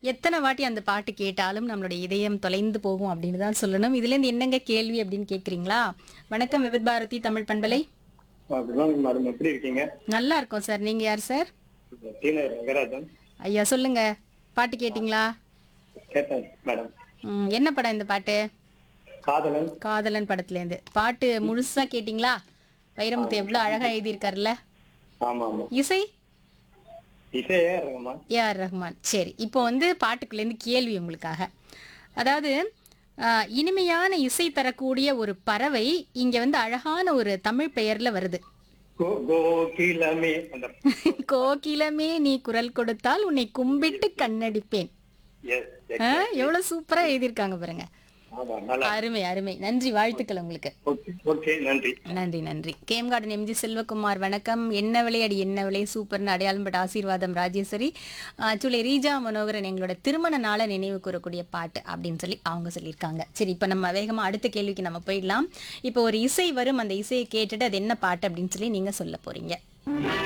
எத்தனை வாட்டி அந்த பாட்டு கேட்டாலும் நம்மளுடைய இதயம் தொலைந்து போகும் அப்படின்னு தான் சொல்லணும் இதுலேருந்து என்னங்க கேள்வி அப்படின்னு கேட்குறீங்களா வணக்கம் விவித் பாரதி தமிழ் பண்பலை அப்படிதான் மேடம் எப்படி இருக்கீங்க நல்லா இருக்கோம் சார் நீங்கள் யார் சார் டீனர் ரங்கராஜன் ஐயா சொல்லுங்க பாட்டு கேட்டிங்களா கேட்டேன் மேடம் ம், என்ன படம் இந்த பாட்டு காதலன் காதலன் படத்துலேருந்து பாட்டு முழுசா கேட்டிங்களா வைரமுத்து எவ்வளோ அழகாக எழுதியிருக்காருல்ல ஆமா ஆமா இசை இசையே ரங்கம்மா ஏஆர் ரஹ்மான் சரி இப்போ வந்து பாட்டுக்குள்ளேருந்து கேள்வி உங்களுக்காக அதாவது ஆஹ், இனிமையான இசை தரக்கூடிய ஒரு பறவை இங்க வந்து அழகான ஒரு தமிழ் பெயர்ல வருது கோ கோகிலமே அந்த கோகிலமே நீ குரல் கொடுத்தால் உன்னை கும்பிட்டு கண்ணடிப்பேன் எஸ் ஆஹ், எவ்வளவு சூப்பரா எழுதியிருக்காங்க பாருங்க ஆமா நல்லா அருமை அருமை நன்றி வாழ்த்துக்கள் உங்களுக்கு ஓகே ஓகே நன்றி நன்றி நன்றி கேம் கார்டன் எம்ஜி செல்வகுமார் வணக்கம் என்ன விளையாடி என்ன விலை சூப்பர்னு அடையாளம் பட்ட ஆசீர்வாதம் ராஜேஸ்வரி ஆக்சுவலி ரீஜா மனோகரன் எங்களோட திருமண நாளை நினைவு கூறக்கூடிய பாட்டு அப்படின்னு சொல்லி அவங்க சொல்லியிருக்காங்க சரி இப்போ நம்ம வேகமாக அடுத்த கேள்விக்கு நம்ம போயிடலாம் இப்போ ஒரு இசை வரும் அந்த இசையை கேட்டுட்டு அது என்ன பாட்டு அப்படின்னு சொல்லி நீங்கள் சொல்ல போறீங்க